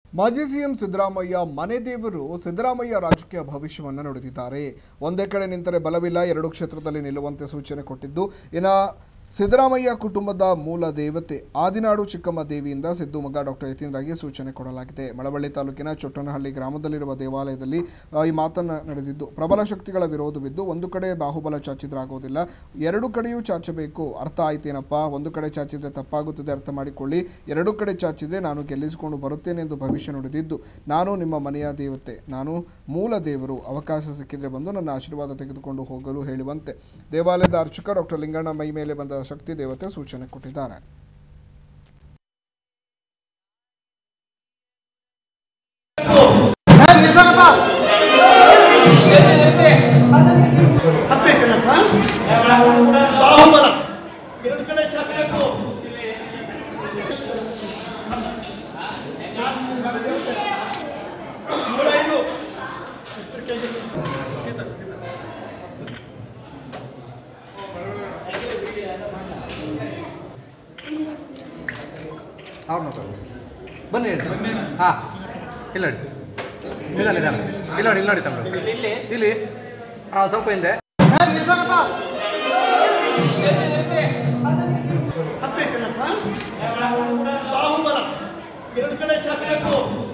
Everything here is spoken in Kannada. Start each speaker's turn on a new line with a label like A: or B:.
A: ಮಾಜಿ ಸಿಎಂ ಸಿದ್ದರಾಮಯ್ಯ ಮನೆ ದೇವರು ಸಿದ್ದರಾಮಯ್ಯ ರಾಜಕೀಯ ಭವಿಷ್ಯವನ್ನು ನುಡಿದಿದ್ದಾರೆ ಒಂದೇ ಕಡೆ ನಿಂತರೆ ಬಲವಿಲ್ಲ ಎರಡು ಕ್ಷೇತ್ರದಲ್ಲಿ ನಿಲ್ಲುವಂತೆ ಸೂಚನೆ ಕೊಟ್ಟಿದ್ದು ಇನ್ನು ಸಿದ್ದರಾಮಯ್ಯ ಕುಟುಂಬದ ಮೂಲ ದೇವತೆ ಆದಿನಾಡು ಚಿಕ್ಕಮ್ಮ ದೇವಿಯಿಂದ ಸಿದ್ದು ಮಗ ಡಾಕ್ಟರ್ ಯತೀಂದ್ರಗೆ ಸೂಚನೆ ಕೊಡಲಾಗಿದೆ ಮಳವಳ್ಳಿ ತಾಲೂಕಿನ ಚೊಟ್ಟನಹಳ್ಳಿ ಗ್ರಾಮದಲ್ಲಿರುವ ದೇವಾಲಯದಲ್ಲಿ ಆ, ಈ ಮಾತನ್ನು ನಡೆದಿದ್ದು ಪ್ರಬಲ ಶಕ್ತಿಗಳ ವಿರೋಧವಿದ್ದು ಒಂದು ಕಡೆ ಬಾಹುಬಲ ಚಾಚಿದ್ರಾಗೋದಿಲ್ಲ ಎರಡು ಕಡೆಯೂ ಚಾಚಬೇಕು ಅರ್ಥ ಆಯ್ತೇನಪ್ಪ ಒಂದು ಕಡೆ ಚಾಚಿದ್ರೆ ತಪ್ಪಾಗುತ್ತದೆ ಅರ್ಥ ಮಾಡಿಕೊಳ್ಳಿ ಎರಡು ಕಡೆ ಚಾಚಿದ್ರೆ ನಾನು ಗೆಲ್ಲಿಸಿಕೊಂಡು ಬರುತ್ತೇನೆ ಎಂದು ಭವಿಷ್ಯ ನುಡಿದಿದ್ದು ನಾನು ನಿಮ್ಮ ಮನೆಯ ದೇವತೆ ನಾನು ಮೂಲ ದೇವರು ಅವಕಾಶ ಸಿಕ್ಕಿದ್ರೆ ಬಂದು ನನ್ನ ಆಶೀರ್ವಾದ ತೆಗೆದುಕೊಂಡು ಹೋಗಲು ಹೇಳುವಂತೆ ದೇವಾಲಯದ ಅರ್ಚಕ ಡಾಕ್ಟರ್ ಲಿಂಗಣ್ಣ ಮೈ ಮೇಲೆ ಬಂದ ಶಕ್ತಿ ದೇವತೆ ಸೂಚನೆ ಕೊಟ್ಟಿದ್ದಾರೆ
B: ಹತ್ತೈತೇನಪ್ಪ ಬಾಹುಬಲ ಎರಡು ಕಡೆ ಚಾಚಬೇಕು ನೂರೈದು
C: ಅವ್ರು ನೋಡ್ತಾರೆ ಬನ್ನಿ ಹೇಳ್ತಾರೆ ಹಾಂ ಇಲ್ಲ ನೋಡಿ ನಿಧಾನ ನಿಧಾನ ಇಲ್ಲ ನೋಡಿ ಇಲ್ಲಿ ನೋಡಿ ತಮ್ಮ ಇಲ್ಲಿ ಹಾಂ ಸ್ವಲ್ಪ ಹಿಂದೆ
B: ಹತ್ತೈತೇನಪ್ಪ ಬಾಹುಬಲ ಎರಡು ಕಡೆ ಚಾಚಬೇಕು